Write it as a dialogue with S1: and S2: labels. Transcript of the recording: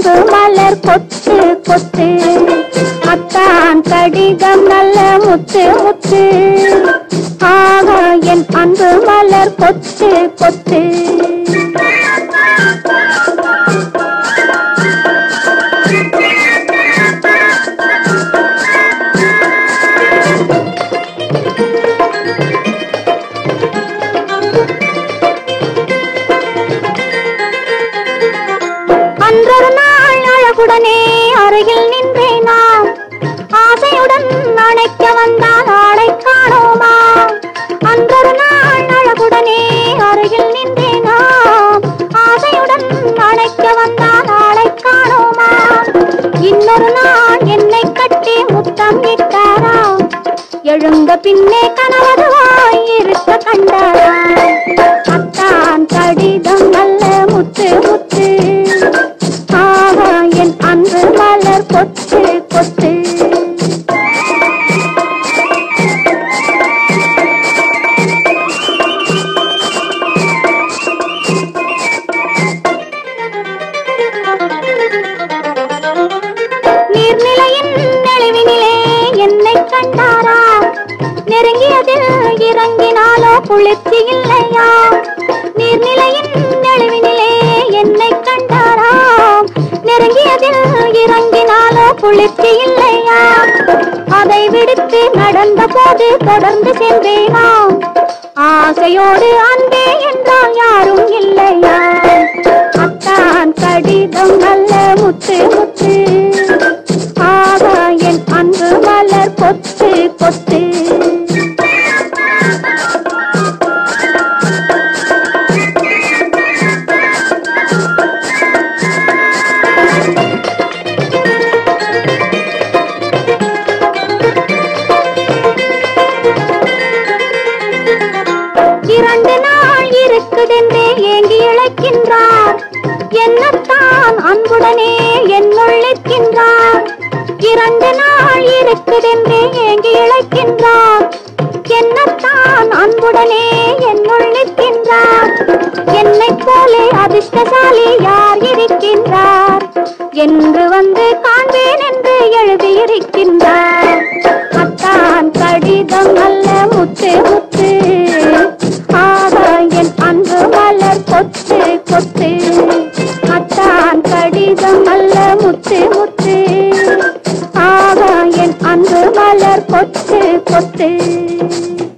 S1: அன்பு மலர் கொத்து கொத்து அத்தான் கடிதம் நல்ல முத்து முத்து ஆகா என் அன்பு மலர் கொத்து கொத்து அன்றொரு நாள் அழகுடனே அருகில் நின்றேன் நாம் ஆசையுடன் அணைக்க வந்தால் ஆளை காணோமா அன்றொரு நாள் அழகுடனே அருகில் நின்றேன் நாம் ஆசையுடன் அணைக்க வந்தால் ஆளை காணோமா இன்னொரு நாள் என்னை கட்டி முத்தம் இட்டாரா எழுந்த பின்னே கணவதுவாய் இருக்க கண்டாரா அத்தான் கடிதம் நல்ல முத்து முத்து ஆகா என் அன்பு மலர் கொத்து கொத்து நீர்நிலையின் நெளிவினிலே என்னை கண்டாரா நெருங்கியதில் இறங்கினாலோ குளிர்ச்சி இல்லையா நீர்நிலையின் நெளிவினிலே என்னை கண்டாரா நெருங்கியதில் இறங்கினாலோ குளிர்ச்சி இல்லையா அதை விடுத்து நடந்த போது தொடர்ந்து சென்றேனா ஆசையோடு அன்பே என்றால் யாரும் இல்லையா அத்தான் கடிதம் நல்ல முத்து முத்து ஆகா என் அன்பு மலர் கொத்து கொத்து இரண்டு நாள் இருக்குதென்றே ஏங்கி இழைக்கின்றார் என்னத்தான் அன்புடனே என்னுள்ளிருக்கின்றார் இரண்டு நாள் இருக்குதென்றே ஏங்கி இழைக்கின்றார் என்னத்தான் அன்புடனே என்னுள்ளிருக்கின்றார் என்னைப் போலே அதிர்ஷ்டசாலி யார் இருக்கின்றார் என்று வந்து காண்பேன் என்று எழுதியிருக்கின்றார் அத்தான் கடிதம் நல்ல முத்து முத்து ஆகா என் அன்பு மலர் கொத்து கொத்து அத்தான் கடிதம் நல்ல முத்து முத்து ஆகா என் அன்பு மலர் கொத்து கொத்து